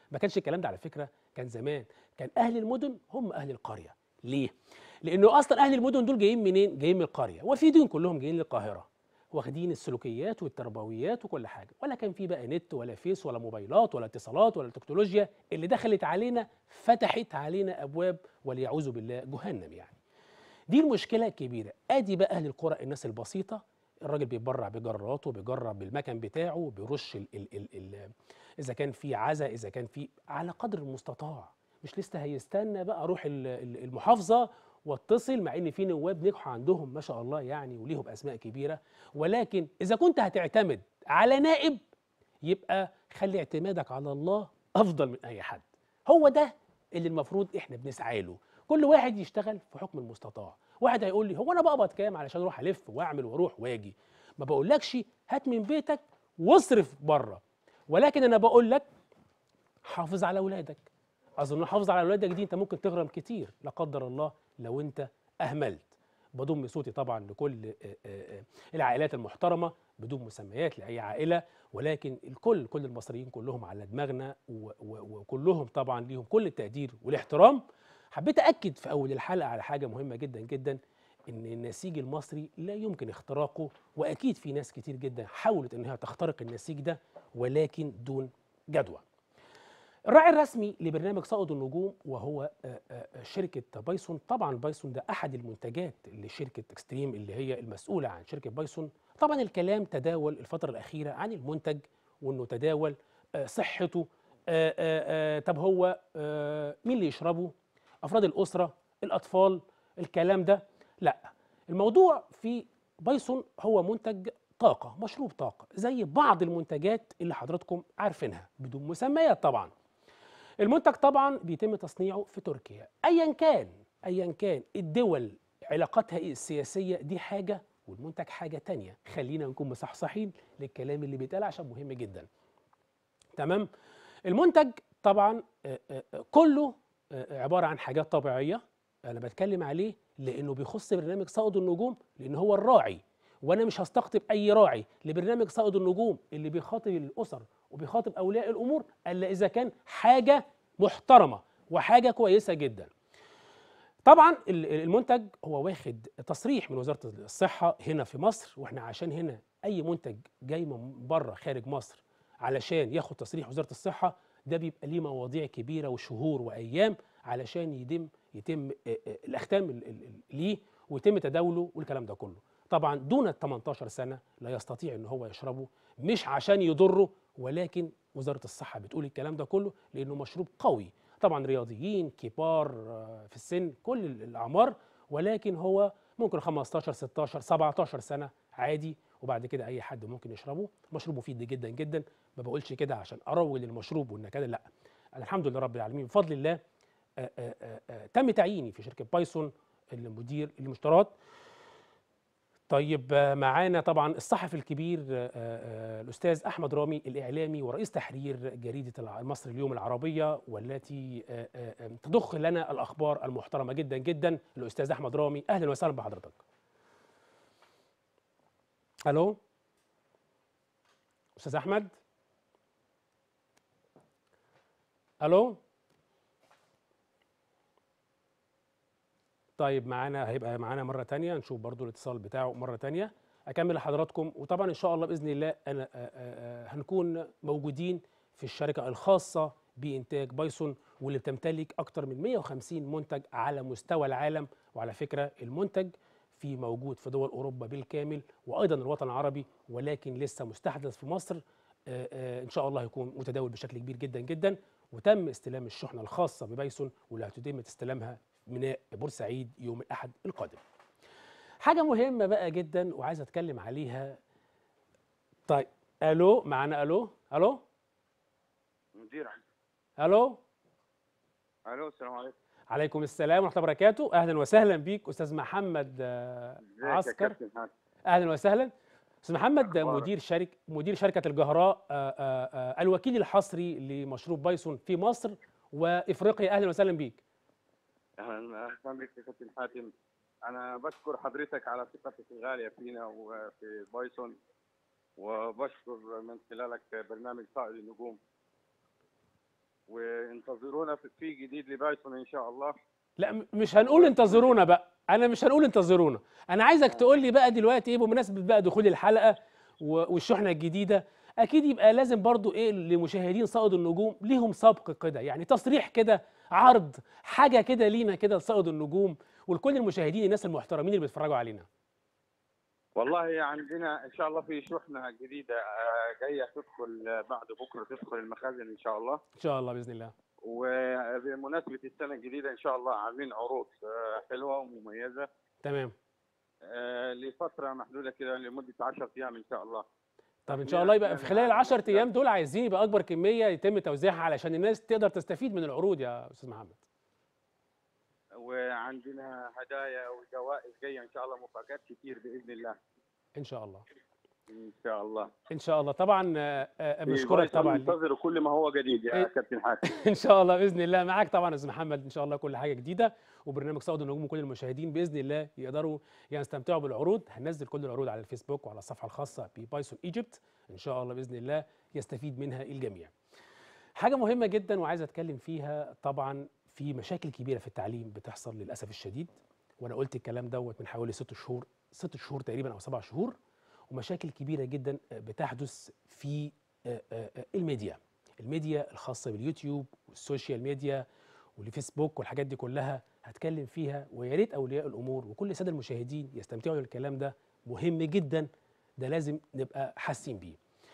ما كانش الكلام ده على فكره كان زمان كان اهل المدن هم اهل القريه ليه لانه اصلا اهل المدن دول جايين منين جايين من القريه وفيدين كلهم جايين للقاهره واخدين السلوكيات والتربويات وكل حاجه ولا كان في بقى نت ولا فيس ولا موبايلات ولا اتصالات ولا تكنولوجيا اللي دخلت علينا فتحت علينا ابواب وليعوذ بالله جهنم يعني دي المشكله الكبيره ادي بقى اهل القرى الناس البسيطه الراجل بيتبرع بجراته بيجرب بالمكن بتاعه بيرش ال ال ال ال اذا كان في عزا اذا كان في على قدر المستطاع مش لسه هيستنى بقى اروح ال- ال- المحافظه واتصل مع ان في نواب نجحوا عندهم ما شاء الله يعني وليهم اسماء كبيره ولكن اذا كنت هتعتمد على نائب يبقى خلي اعتمادك على الله افضل من اي حد هو ده اللي المفروض احنا بنسعى له كل واحد يشتغل في حكم المستطاع واحد هيقول لي هو انا بقبض كام علشان اروح الف واعمل واروح واجي ما بقولكش هات من بيتك واصرف بره ولكن انا بقول لك حافظ على اولادك اظن حافظ على اولادك دي انت ممكن تغرم كتير لا قدر الله لو انت اهملت بضم صوتي طبعا لكل آه، آه، آه، العائلات المحترمه بدون مسميات لاي عائله ولكن الكل كل المصريين كلهم على دماغنا و- و- وكلهم طبعا ليهم كل التقدير والاحترام حبيت اكد في اول الحلقه على حاجه مهمه جدا جدا ان النسيج المصري لا يمكن اختراقه واكيد في ناس كتير جدا حاولت انها تخترق النسيج ده ولكن دون جدوى الراعي الرسمي لبرنامج صائد النجوم وهو آه، آه، شركة بايسون طبعا بايسون ده أحد المنتجات لشركة اكستريم اللي هي المسؤولة عن شركة بايسون طبعا الكلام تداول الفترة الأخيرة عن المنتج وأنه تداول آه، صحته آه، آه، آه، طب هو آه، مين اللي يشربه أفراد الأسرة الأطفال الكلام ده لا الموضوع في بايسون هو منتج طاقة مشروب طاقة زي بعض المنتجات اللي حضراتكم عارفينها بدون مسميات طبعا المنتج طبعا بيتم تصنيعه في تركيا ايا كان ايا كان الدول علاقاتها ايه السياسيه دي حاجه والمنتج حاجه تانية خلينا نكون مصحصحين للكلام اللي بيتقال عشان مهم جدا تمام المنتج طبعا آه، آه، آه، كله آه، عباره عن حاجات طبيعيه انا بتكلم عليه لانه بيخص برنامج صائد النجوم لان هو الراعي وانا مش هستقطب اي راعي لبرنامج صائد النجوم اللي بيخاطب الاسر وبيخاطب اولياء الامور الا اذا كان حاجه محترمه وحاجه كويسه جدا طبعا ال- ال- المنتج هو واخد تصريح من وزاره الصحه هنا في مصر واحنا عشان هنا اي منتج جاي من بره خارج مصر علشان ياخد تصريح وزاره الصحه ده بيبقى ليه مواضيع كبيره وشهور وايام علشان يتم يتم آه، آه، الاختام ال- ال- ال- ليه ويتم تداوله والكلام ده كله طبعا دون ال 18 سنه لا يستطيع ان هو يشربه مش عشان يضره ولكن وزاره الصحه بتقول الكلام ده كله لانه مشروب قوي طبعا رياضيين كبار آه، في السن كل ال- الاعمار ولكن هو ممكن 15 16 17 سنه عادي وبعد كده اي حد ممكن يشربه مشروب مفيد جدا جدا ما بقولش كده عشان اروج للمشروب والنكهه لا أنا الحمد لله رب العالمين بفضل الله آه، آه، آه، آه، تم تعييني في شركه بايثون المدير المشترات طيب آه، معانا طبعا الصحفي الكبير آه، آه، الاستاذ احمد رامي الاعلامي ورئيس تحرير جريده الع- مصر اليوم العربيه والتي آه، آه، آه، تضخ لنا الاخبار المحترمه جدا جدا الاستاذ احمد رامي اهلا وسهلا بحضرتك الو استاذ احمد الو طيب معانا هيبقى معانا مره تانية نشوف برضو الاتصال بتاعه مره تانية اكمل لحضراتكم وطبعا ان شاء الله باذن الله انا آه، آه، آه، هنكون موجودين في الشركه الخاصه بانتاج بايسون واللي بتمتلك اكتر من 150 منتج على مستوى العالم وعلى فكره المنتج في موجود في دول اوروبا بالكامل وايضا الوطن العربي ولكن لسه مستحدث في مصر آه، آه، ان شاء الله هيكون متداول بشكل كبير جدا جدا وتم استلام الشحنه الخاصه ببايسون واللي هتتم استلامها ميناء بورسعيد يوم الاحد القادم. حاجه مهمه بقى جدا وعايز اتكلم عليها طيب الو معانا الو الو مدير عام. الو الو السلام عليكم عليكم السلام ورحمه الله وبركاته اهلا وسهلا بيك استاذ محمد آه، ازيك يا عسكر كابتن حاتم اهلا وسهلا استاذ محمد أخبارك؟ مدير شركه مدير شركه الجهراء آه، آه، آه، الوكيل الحصري لمشروب بايسون في مصر وافريقيا اهلا وسهلا بيك اهلا اهلا بك يا كابتن حاتم انا بشكر حضرتك على ثقتك الغاليه فينا وفي بايسون وبشكر من خلالك برنامج صائد النجوم وانتظرونا في- في جديد لبايثون ان شاء الله لا م- مش هنقول انتظرونا بقى انا مش هنقول انتظرونا انا عايزك تقول لي بقى دلوقتي ايه بمناسبه بقى دخول الحلقه و- والشحنه الجديده اكيد يبقى لازم برضو ايه لمشاهدين صائد النجوم ليهم سبق كده يعني تصريح كده عرض حاجه كده لينا كده لصائد النجوم ولكل المشاهدين الناس المحترمين اللي بيتفرجوا علينا والله عندنا ان شاء الله في شحنه جديده آه، جايه تدخل آه، بعد بكره تدخل المخازن ان شاء الله ان شاء الله باذن الله وبمناسبه السنه الجديده ان شاء الله عاملين عروض آه، حلوه ومميزه تمام آه، لفتره محدوده كده لمده 10 ايام ان شاء الله طب ان شاء الله يبقى في خلال العشر ايام دول عايزين يبقى اكبر كميه يتم توزيعها علشان الناس تقدر تستفيد من العروض يا استاذ محمد وعندنا هدايا وجوائز جايه ان شاء الله مفاجات كتير باذن الله ان شاء الله ان شاء الله ان شاء الله طبعا آه، آه، في بشكرك بايثون طبعا انتظروا كل ما هو جديد يا إيه. كابتن حاتم ان شاء الله باذن الله معاك طبعا يا استاذ محمد ان شاء الله كل حاجه جديده وبرنامج صعود النجوم وكل المشاهدين باذن الله يقدروا يستمتعوا بالعروض هننزل كل العروض على الفيسبوك وعلى الصفحه الخاصه ببايثون ايجيبت ان شاء الله باذن الله يستفيد منها الجميع حاجه مهمه جدا وعايز اتكلم فيها طبعا في مشاكل كبيره في التعليم بتحصل للاسف الشديد وانا قلت الكلام دوت من حوالي ست شهور ست شهور تقريبا او سبع شهور ومشاكل كبيره جدا بتحدث في آه، آه، آه، الميديا الميديا الخاصه باليوتيوب والسوشيال ميديا والفيسبوك والحاجات دي كلها هتكلم فيها ويا ريت اولياء الامور وكل الساده المشاهدين يستمتعوا بالكلام ده مهم جدا ده لازم نبقى حاسين بيه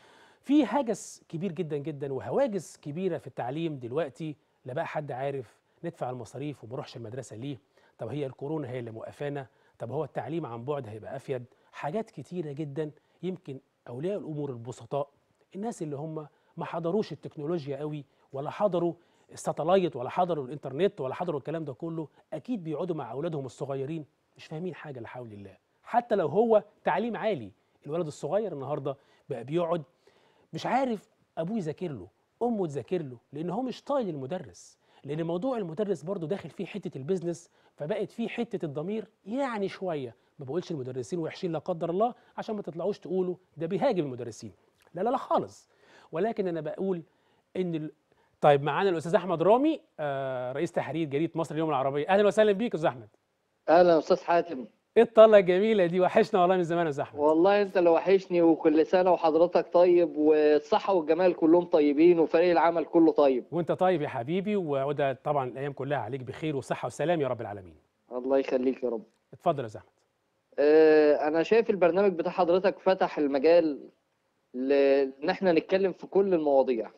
في هاجس كبير جدا جدا وهواجس كبيره في التعليم دلوقتي لا بقى حد عارف ندفع المصاريف وما نروحش المدرسه ليه طب هي الكورونا هي اللي موقفانا طب هو التعليم عن بعد هيبقى افيد حاجات كتيره جدا يمكن اولياء الامور البسطاء الناس اللي هم ما حضروش التكنولوجيا قوي ولا حضروا الساتلايت ولا حضروا الانترنت ولا حضروا الكلام ده كله اكيد بيقعدوا مع اولادهم الصغيرين مش فاهمين حاجه لا حول الله حتى لو هو تعليم عالي الولد الصغير النهارده بقى بيقعد مش عارف ابوه يذاكر له امه تذاكر له لان هو مش طايل المدرس لان موضوع المدرس برضه داخل فيه حته البيزنس فبقت فيه حته الضمير يعني شويه ما بقولش المدرسين وحشين لا قدر الله عشان ما تطلعوش تقولوا ده بيهاجم المدرسين لا لا لا خالص ولكن انا بقول ان ال... طيب معانا الاستاذ احمد رامي آه رئيس تحرير جريده مصر اليوم العربيه اهلا وسهلا بيك يا استاذ احمد اهلا يا استاذ حاتم ايه الطله الجميله دي وحشنا والله من زمان يا استاذ احمد والله انت اللي وحشني وكل سنه وحضرتك طيب والصحه والجمال كلهم طيبين وفريق العمل كله طيب وانت طيب يا حبيبي وده طبعا الايام كلها عليك بخير وصحه وسلام يا رب العالمين الله يخليك يا رب اتفضل يا استاذ احمد اه انا شايف البرنامج بتاع حضرتك فتح المجال ل- ان احنا نتكلم في كل المواضيع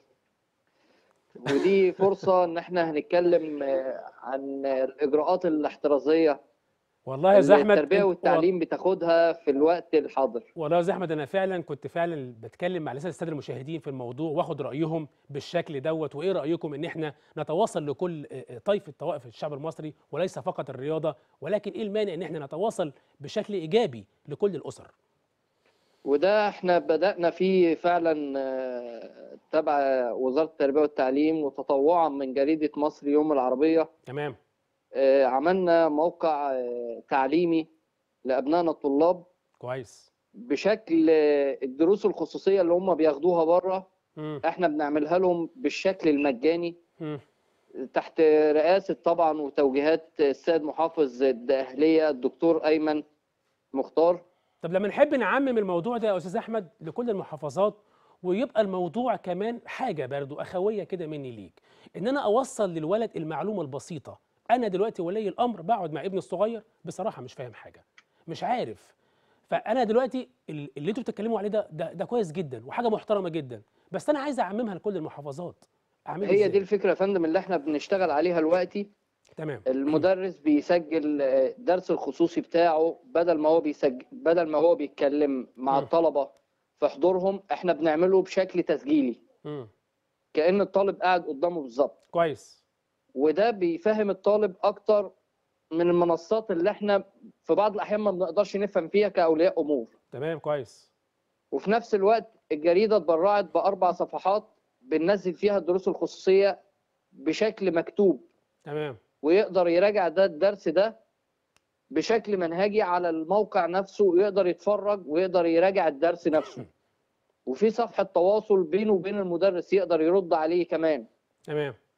ودي فرصه ان احنا هنتكلم آه، عن الاجراءات الاحترازيه والله يا استاذ احمد التربيه انت- والتعليم بتاخدها في الوقت الحاضر والله يا استاذ احمد انا فعلا كنت فعلا بتكلم مع لسه الساده المشاهدين في الموضوع واخد رايهم بالشكل دوت وايه رايكم ان احنا نتواصل لكل آه، آه، طائفه طوائف الشعب المصري وليس فقط الرياضه ولكن ايه المانع ان احنا نتواصل بشكل ايجابي لكل الاسر وده احنا بدأنا فيه فعلا آه، تبع وزارة التربية والتعليم وتطوعا من جريدة مصر يوم العربية تمام آه، عملنا موقع آه، تعليمي لأبنائنا الطلاب كويس بشكل آه، الدروس الخصوصية اللي هم بياخدوها بره مم. احنا بنعملها لهم بالشكل المجاني مم. تحت رئاسة طبعا وتوجيهات السيد محافظ الدقهلية الدكتور أيمن مختار طب لما نحب نعمم الموضوع ده يا استاذ احمد لكل المحافظات ويبقى الموضوع كمان حاجه برضو اخويه كده مني ليك ان انا اوصل للولد المعلومه البسيطه انا دلوقتي ولي الامر بقعد مع ابني الصغير بصراحه مش فاهم حاجه مش عارف فانا دلوقتي ال- اللي انتوا بتتكلموا عليه ده ده, ده كويس جدا وحاجه محترمه جدا بس انا عايز اعممها لكل المحافظات اعملها هي إزاي؟ دي الفكرة يا فندم اللي احنا بنشتغل عليها دلوقتي تمام المدرس بيسجل آه، الدرس الخصوصي بتاعه بدل ما هو بيسجل بدل ما هو بيتكلم مع مم. الطلبة في حضورهم احنا بنعمله بشكل تسجيلي مم. كأن الطالب قاعد قدامه بالظبط كويس وده بيفهم الطالب اكتر من المنصات اللي احنا في بعض الاحيان ما بنقدرش نفهم فيها كاولياء امور تمام كويس وفي نفس الوقت الجريده اتبرعت باربع صفحات بننزل فيها الدروس الخصوصيه بشكل مكتوب تمام ويقدر يراجع ده الدرس ده بشكل منهجي على الموقع نفسه ويقدر يتفرج ويقدر يراجع الدرس نفسه وفي صفحه تواصل بينه وبين المدرس يقدر يرد عليه كمان تمام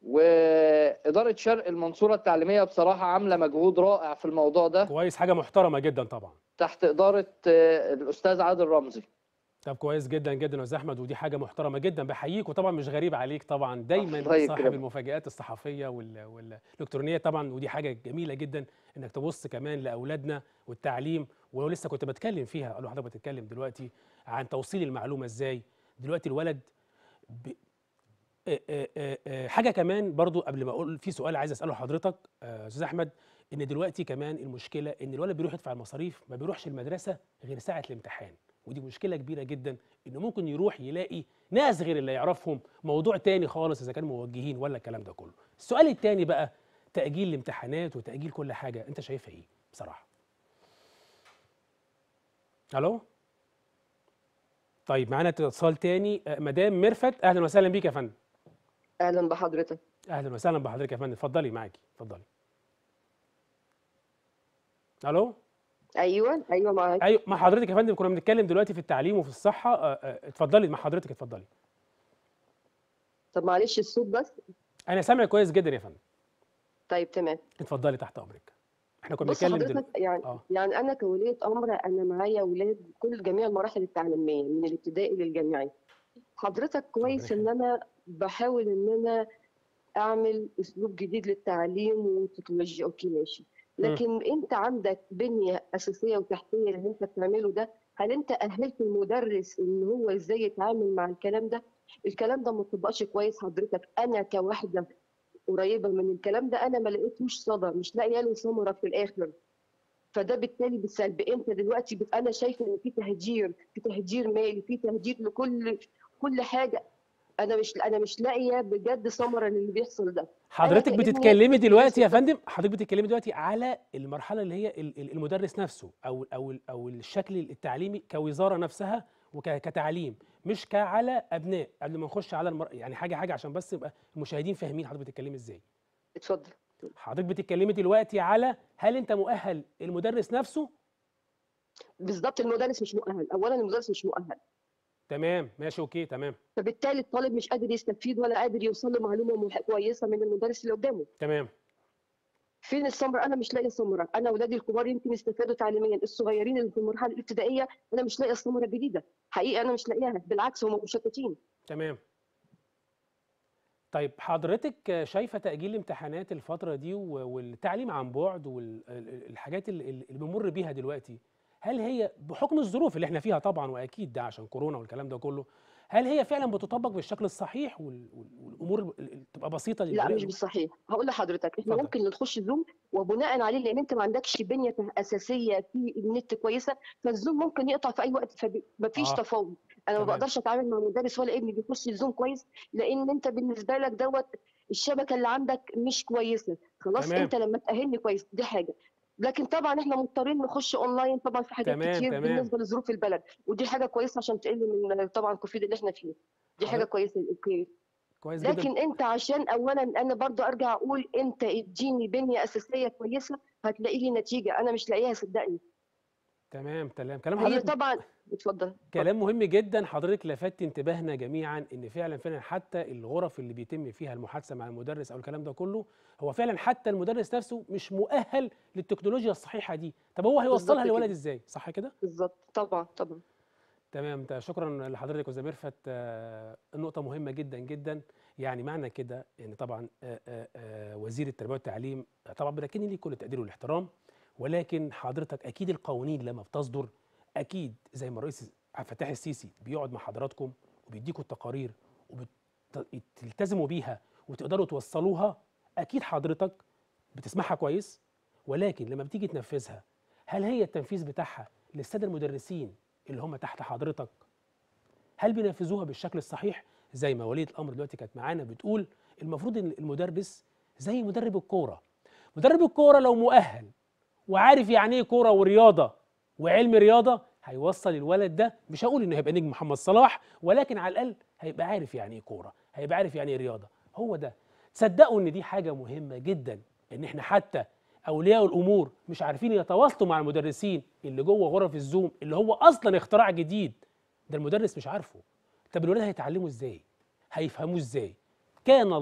واداره شرق المنصوره التعليميه بصراحه عامله مجهود رائع في الموضوع ده كويس حاجه محترمه جدا طبعا تحت اداره آه، الاستاذ عادل رمزي طب كويس جدا جدا يا استاذ احمد ودي حاجه محترمه جدا بحييك وطبعا مش غريب عليك طبعا دايما الله صاحب يكرمك. المفاجآت الصحفيه وال- والالكترونيه طبعا ودي حاجه جميله جدا انك تبص كمان لاولادنا والتعليم ولو لسه كنت بتكلم فيها قالوا حضرتك بتتكلم دلوقتي عن توصيل المعلومه ازاي دلوقتي الولد ب... آه، آه، آه، آه، حاجه كمان برضو قبل ما اقول في سؤال عايز اساله لحضرتك آه، استاذ احمد ان دلوقتي كمان المشكله ان الولد بيروح يدفع المصاريف ما بيروحش المدرسه غير ساعه الامتحان ودي مشكله كبيره جدا انه ممكن يروح يلاقي ناس غير اللي يعرفهم موضوع تاني خالص اذا كانوا موجهين ولا الكلام ده كله السؤال التاني بقى تاجيل الامتحانات وتاجيل كل حاجه انت شايفها ايه بصراحه الو طيب معانا اتصال تاني آه، مدام ميرفت اهلا وسهلا بيك يا فندم اهلا بحضرتك اهلا وسهلا بحضرتك يا فندم اتفضلي معاكي اتفضلي الو ايوه ايوه معاك ايوه مع حضرتك يا فندم كنا بنتكلم دلوقتي في التعليم وفي الصحه آه، آه، اتفضلي مع حضرتك اتفضلي طب معلش الصوت بس انا سامع كويس جدا يا فندم طيب تمام اتفضلي تحت امرك احنا كنا بص بنتكلم دلوقتي حضرتك يعني اه يعني انا كولية امر انا معايا اولاد كل جميع المراحل التعليميه من الابتدائي للجامعي حضرتك كويس ان انا بحاول ان انا اعمل اسلوب جديد للتعليم وتكنولوجيا اوكي ماشي لكن انت عندك بنيه اساسيه وتحتيه اللي انت بتعمله ده هل انت اهلت المدرس ان هو ازاي يتعامل مع الكلام ده الكلام ده ما طبقش كويس حضرتك انا كواحده قريبه من الكلام ده انا ما لقيتوش صدى مش لاقيه له ثمره في الاخر فده بالتالي بالسلب انت دلوقتي بت... انا شايفه ان في تهجير في تهجير مالي في تهجير لكل كل حاجه انا مش انا مش لاقيه بجد ثمره للي بيحصل ده حضرتك كأني- بتتكلمي دلوقتي يا فندم حضرتك بتتكلمي دلوقتي على المرحله اللي هي ال- ال- المدرس نفسه او او او الشكل التعليمي كوزاره نفسها وكتعليم مش كعلى ابناء قبل ما نخش على المر... يعني حاجه حاجه عشان بس يبقى المشاهدين فاهمين حضرتك بتتكلمي ازاي اتفضل حضرتك بتتكلمي دلوقتي على هل انت مؤهل المدرس نفسه بالظبط المدرس مش مؤهل اولا المدرس مش مؤهل تمام ماشي اوكي تمام فبالتالي الطالب مش قادر يستفيد ولا قادر يوصل له معلومه مح- كويسه من المدرس اللي قدامه تمام فين الثمره انا مش لاقيه ثمره انا اولادي الكبار يمكن يستفادوا تعليميا الصغيرين اللي في المرحله الابتدائيه انا مش لاقيه الثمره الجديده حقيقه انا مش لاقيها بالعكس هم مشتتين تمام طيب حضرتك شايفه تاجيل الامتحانات الفتره دي و- والتعليم عن بعد والحاجات اللي اللي بنمر بيها دلوقتي هل هي بحكم الظروف اللي احنا فيها طبعا واكيد ده عشان كورونا والكلام ده كله هل هي فعلا بتطبق بالشكل الصحيح وال- وال- والامور ال- ال- تبقى بسيطه لا للأولاد؟ مش بالصحيح هقول لحضرتك احنا اتفضل. ممكن نخش زوم وبناء عليه لان انت ما عندكش بنيه اساسيه في النت كويسه فالزوم ممكن يقطع في اي وقت فمفيش آه. تفاوض انا ما تمام. بقدرش اتعامل مع مدرس ولا ابني بيخش الزوم كويس لان انت بالنسبه لك دوت الشبكه اللي عندك مش كويسه خلاص تمام. انت لما تاهلني كويس دي حاجه لكن طبعا احنا مضطرين نخش اونلاين طبعا في حاجات تمام، كتير تمام. بالنسبه لظروف البلد ودي حاجه كويسه عشان تقل من طبعا الكوفيد اللي احنا فيه دي حاجه حضرتك- كويسه اوكي كويس جدا لكن انت عشان اولا انا برضو ارجع اقول انت اديني بنيه اساسيه كويسه هتلاقي لي نتيجه انا مش لاقيها صدقني تمام تمام كلام هي حضرتك طبعا اتفضل كلام مهم جدا حضرتك لفت انتباهنا جميعا ان فعلا فعلا حتى الغرف اللي بيتم فيها المحادثه مع المدرس او الكلام ده كله هو فعلا حتى المدرس نفسه مش مؤهل للتكنولوجيا الصحيحه دي طب هو هيوصلها بالظبط للولد كده. ازاي صح كده بالظبط طبعا طبعا تمام ده شكرا لحضرتك استاذ ميرفت آه، النقطه مهمه جدا جدا يعني معنى كده ان طبعا آه، آه، آه، وزير التربيه والتعليم طبعا بنكن ليه كل التقدير والاحترام ولكن حضرتك اكيد القوانين لما بتصدر اكيد زي ما الرئيس عبد الفتاح السيسي بيقعد مع حضراتكم وبيديكوا التقارير وبتلتزموا بيها وتقدروا توصلوها اكيد حضرتك بتسمعها كويس ولكن لما بتيجي تنفذها هل هي التنفيذ بتاعها للساده المدرسين اللي هم تحت حضرتك هل بينفذوها بالشكل الصحيح زي ما وليه الامر دلوقتي كانت معانا بتقول المفروض ان المدرس زي مدرب الكوره مدرب الكوره لو مؤهل وعارف يعني ايه كوره ورياضه وعلم رياضه هيوصل الولد ده مش هقول انه هيبقى نجم محمد صلاح ولكن على الاقل هيبقى عارف يعني ايه كوره هيبقى عارف يعني ايه رياضه هو ده تصدقوا ان دي حاجه مهمه جدا ان احنا حتى اولياء الامور مش عارفين يتواصلوا مع المدرسين اللي جوه غرف الزوم اللي هو اصلا اختراع جديد ده المدرس مش عارفه طب الولاد هيتعلموا ازاي هيفهموه ازاي كان الله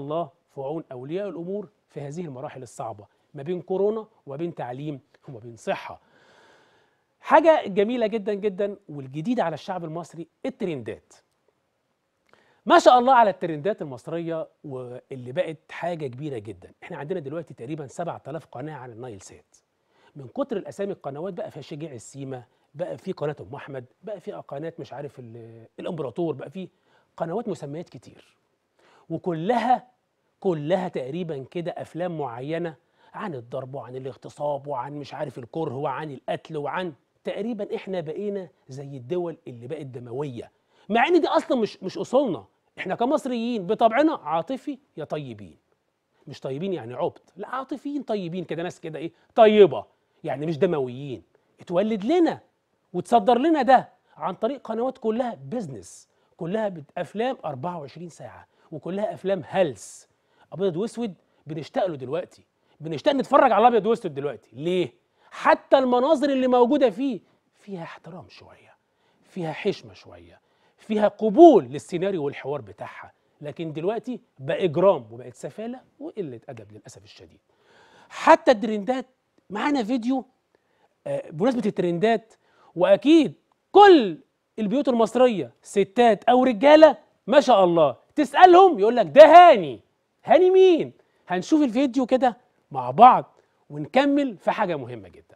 في عون اولياء الامور في هذه المراحل الصعبه ما بين كورونا وما بين تعليم وما بين صحه حاجه جميله جدا جدا والجديده على الشعب المصري الترندات ما شاء الله على الترندات المصريه واللي بقت حاجه كبيره جدا احنا عندنا دلوقتي تقريبا 7000 قناه على النايل سات من كتر الاسامي القنوات بقى فيها شجاع السيما بقى في قناه ام احمد بقى في قناه مش عارف ال- الامبراطور بقى في قنوات مسميات كتير وكلها كلها تقريبا كده افلام معينه عن الضرب وعن الاغتصاب وعن مش عارف الكره وعن القتل وعن تقريبا احنا بقينا زي الدول اللي بقت دمويه مع ان دي اصلا مش مش اصولنا احنا كمصريين بطبعنا عاطفي يا طيبين مش طيبين يعني عبط لا عاطفيين طيبين كده ناس كده ايه طيبه يعني مش دمويين اتولد لنا وتصدر لنا ده عن طريق قنوات كلها بيزنس كلها بت- افلام 24 ساعه وكلها افلام هلس ابيض واسود بنشتاق له دلوقتي بنشتاق نتفرج على الابيض واسود دلوقتي ليه حتى المناظر اللي موجوده فيه فيها احترام شويه فيها حشمه شويه فيها قبول للسيناريو والحوار بتاعها لكن دلوقتي بقى اجرام وبقت سفاله وقله ادب للاسف الشديد حتى الترندات معانا فيديو آه، بمناسبه الترندات واكيد كل البيوت المصريه ستات او رجاله ما شاء الله تسالهم يقول لك ده هاني هاني مين هنشوف الفيديو كده مع بعض ونكمل في حاجه مهمه جدا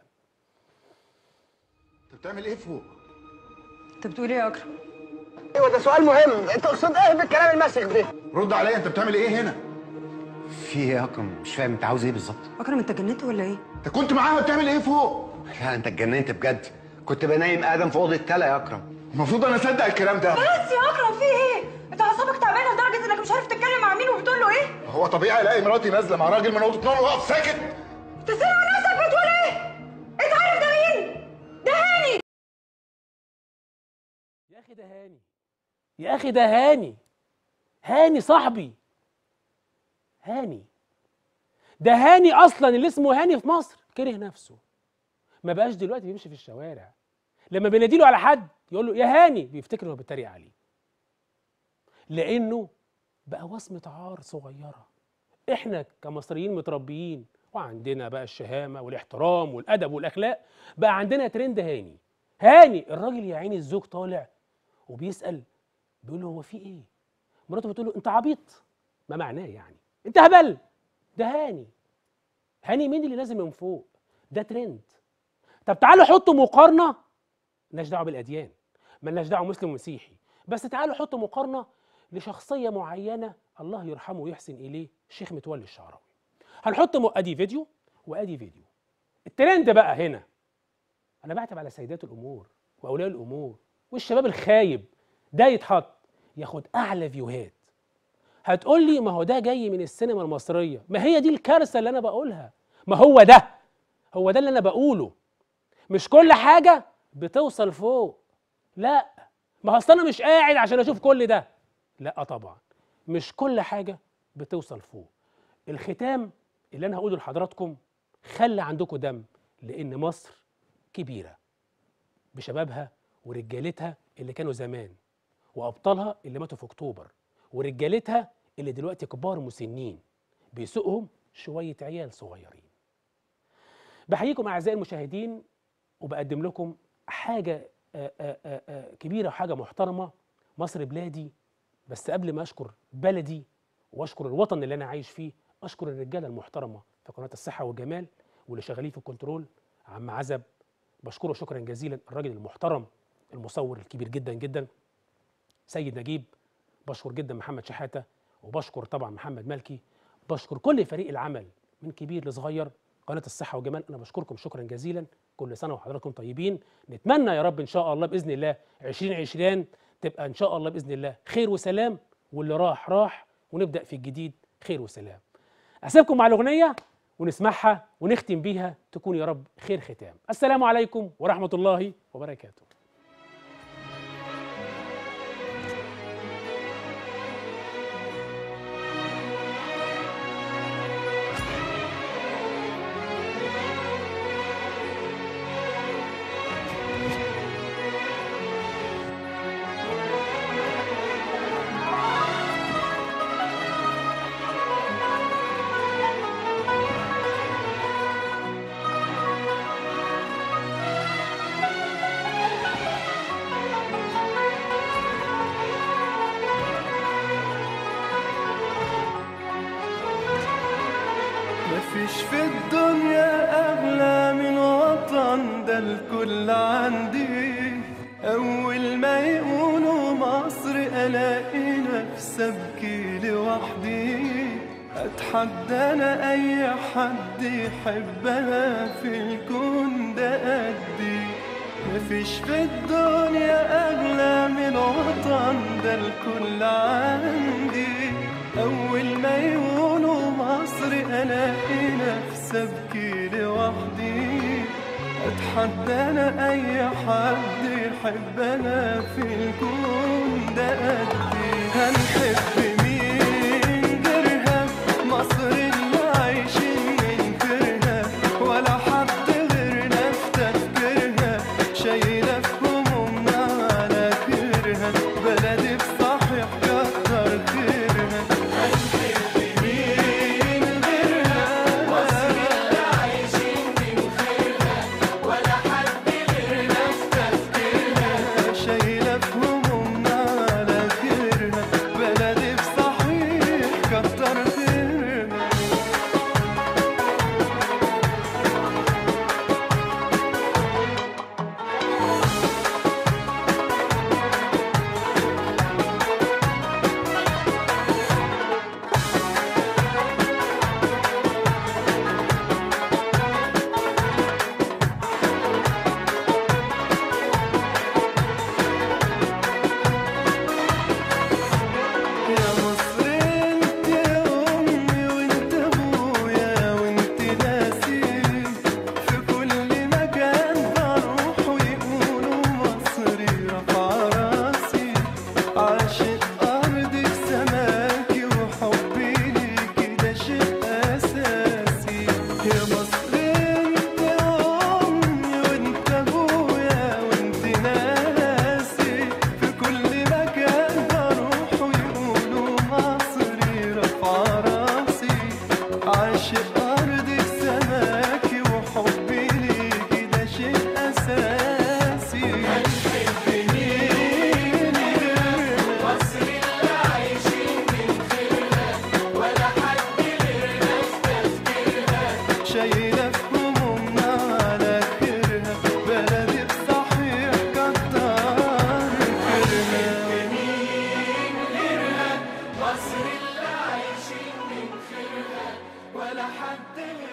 انت بتعمل ايه فوق؟ انت بتقول ايه يا اكرم ايوه ده سؤال مهم انت تقصد ايه بالكلام المسخ ده رد عليا انت بتعمل ايه هنا؟ في ايه يا اكرم مش فاهم انت عاوز ايه بالظبط اكرم انت جننت ولا ايه انت كنت معاها بتعمل ايه فوق؟ لا انت اتجننت بجد كنت بنايم ادم في اوضه التلا يا اكرم المفروض انا اصدق الكلام ده بس يا اكرم في ايه انت اعصابك تعبانه لدرجه انك مش عارف تتكلم مع مين وبتقول له ايه هو طبيعي الاقي مراتي نازله مع راجل من اوضه نوم واقف ساكت انت سامع نفسك بتقول ايه انت عارف ده مين ده هاني يا اخي ده هاني يا اخي ده هاني هاني صاحبي هاني ده هاني اصلا اللي اسمه هاني في مصر كره نفسه ما بقاش دلوقتي بيمشي في الشوارع لما بيناديله على حد يقول له يا هاني بيفتكر انه بيتريق عليه لانه بقى وصمه عار صغيره احنا كمصريين متربيين وعندنا بقى الشهامه والاحترام والادب والاخلاق بقى عندنا ترند هاني هاني الراجل يا عيني الزوج طالع وبيسال بيقول له هو في ايه مراته بتقول له انت عبيط ما معناه يعني انت هبل ده هاني هاني مين اللي لازم من فوق ده ترند طب تعالوا حطوا مقارنه مالناش دعوه بالاديان مالناش دعوه مسلم ومسيحي بس تعالوا حطوا مقارنه لشخصيه معينه الله يرحمه ويحسن اليه الشيخ متولي الشعراوي هنحط م- ادي فيديو وادي فيديو الترند بقى هنا انا بعتب على سيدات الامور واولياء الامور والشباب الخايب ده يتحط ياخد اعلى فيوهات هتقول لي ما هو ده جاي من السينما المصريه ما هي دي الكارثه اللي انا بقولها ما هو ده هو ده اللي انا بقوله مش كل حاجه بتوصل فوق لا ما هو اصل انا مش قاعد عشان اشوف كل ده لا طبعا مش كل حاجه بتوصل فوق الختام اللي انا هقوله لحضراتكم خلي عندكم دم لان مصر كبيره بشبابها ورجالتها اللي كانوا زمان وابطالها اللي ماتوا في اكتوبر ورجالتها اللي دلوقتي كبار مسنين بيسوقهم شويه عيال صغيرين بحييكم اعزائي المشاهدين وبقدم لكم حاجه آه، آه، آه، آه، كبيره وحاجه محترمه مصر بلادي بس قبل ما اشكر بلدي واشكر الوطن اللي انا عايش فيه اشكر الرجاله المحترمه في قناه الصحه والجمال واللي شغالين في الكنترول عم عزب بشكره شكرا جزيلا الراجل المحترم المصور الكبير جدا جدا سيد نجيب بشكر جدا محمد شحاته وبشكر طبعا محمد مالكي بشكر كل فريق العمل من كبير لصغير قناه الصحه والجمال انا بشكركم شكرا جزيلا كل سنه وحضراتكم طيبين نتمنى يا رب ان شاء الله باذن الله 2020 تبقى ان شاء الله باذن الله خير وسلام واللي راح راح ونبدا في الجديد خير وسلام اسيبكم مع الاغنيه ونسمعها ونختم بيها تكون يا رب خير ختام السلام عليكم ورحمه الله وبركاته مفيش في الدنيا أغلى من وطن ده الكل عندي أول ما يقولوا مصر ألاقي نفسي أبكي لوحدي أتحدى أنا أي حد يحبها في الكون ده قدي مفيش في الدنيا أغلى من وطن ده الكل عندي أول ما يقولوا مصر ألاقي نفسي أبكي لوحدي أتحدى أنا أي حد يحب أنا في الكون ده قدي هنحب مين غيرها مصر اللي عايشين ننكرها ولا حد غيرنا في تفكيرها شايلة في همومنا على كرها بلدي بصحيح كتر خيرها هنحب مين غيرها مصر اللي عايشين ننكرها ولا حد غيرنا في تفكيرها شايلة في همومنا على كرها بلدي بصحيح كتر خيرها يا مصر انت امي وانت ابويا وانت ناسي في كل مكان بروح ويقولوا مصري رفع راسي عاشق ارضك سماكي وحبي ليكي ده شيء اساسي يا مصر انت امي وانت ابويا وانت ناسي في كل مكان بروح ويقولوا مصري رفع راسي عاشق أرضك سماكي وحبي ليكي ده شيء أساسي هتحبني مصر اللي عايشين من خيرها ولا حد غيرنا في تفكيرها شايلة في همومنا على خيرها بلدي بصحيح كتر خيرها مين غيرها مصر اللي عايشين من خيرها ولا حد